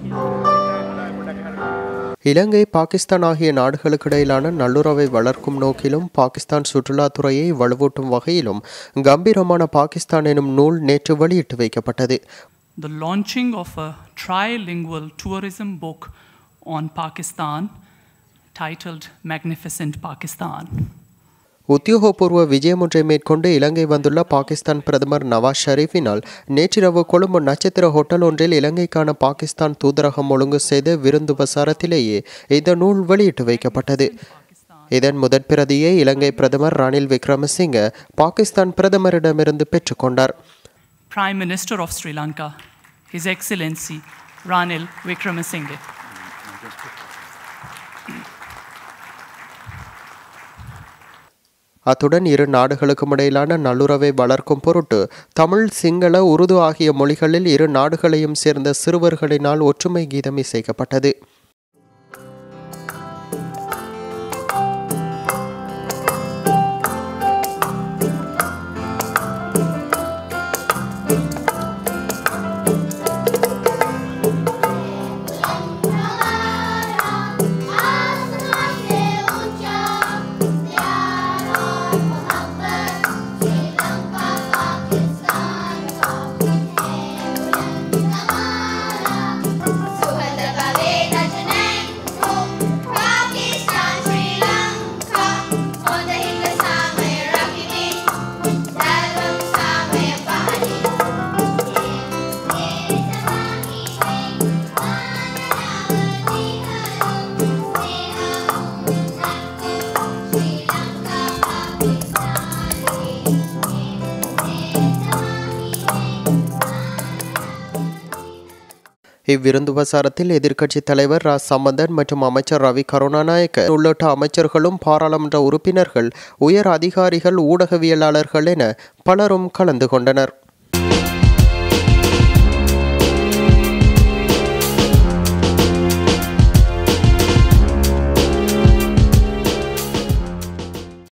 இலங்கை பாகிஸ்தான் ஆகிய நாடுகளுக்கிடையிலான நல்லுறவை வளர்க்கும் நோக்கிலும் பாகிஸ்தான் சுற்றுலாத்துறையை வலுவூட்டும் வகையிலும் கம்பீரமான பாகிஸ்தான் எனும் நூல் நேற்று வெளியிட்டு வைக்கப்பட்டது the launching of a trilingual tourism book on Pakistan titled Magnificent Pakistan. உத்தியோகபூர்வ விஜயம் ஒன்றை மேற்கொண்டு இலங்கை வந்துள்ள பாகிஸ்தான் பிரதமர் நவாஸ் ஷெரீஃபினால் நேற்றிரவு கொழும்பு நட்சத்திர ஹோட்டல் ஒன்றில் இலங்கைக்கான பாகிஸ்தான் தூதரகம் ஒழுங்கு செய்த விருந்து பிரசாரத்திலேயே இந்த நூல் வெளியிட்டு வைக்கப்பட்டது இதன் முதற் பிரதியை இலங்கை பிரதமர் ரணில் விக்ரமசிங்க பாகிஸ்தான் பிரதமரிடமிருந்து பெற்றுக்கொண்டார் Prime Minister of Sri Lanka, His Excellency Ranil Wickremesinghe. அத்துடன் இரு நாடுகளுக்கும் இடையிலான நல்லுறவை வளர்க்கும் பொருட்டு தமிழ் சிங்கள உருது ஆகிய மொழிகளில் இரு நாடுகளையும் சேர்ந்த சிறுவர்களினால் ஒற்றுமை கீதம் இசைக்கப்பட்டது Pakistan, Sri Lanka, Honda hingga sampai Rakini, dalam sampai Pahadi. இவ்விருந்து பிரசாரத்தில் எதிர்க்கட்சித் தலைவர் ரா சம்பந்தன் மற்றும் அமைச்சர் ரவி கருணாநாயக்க உள்ளிட்ட அமைச்சர்களும் பாராளுமன்ற உறுப்பினர்கள் உயர் அதிகாரிகள் ஊடகவியலாளர்கள் என பலரும் கலந்து கொண்டனர்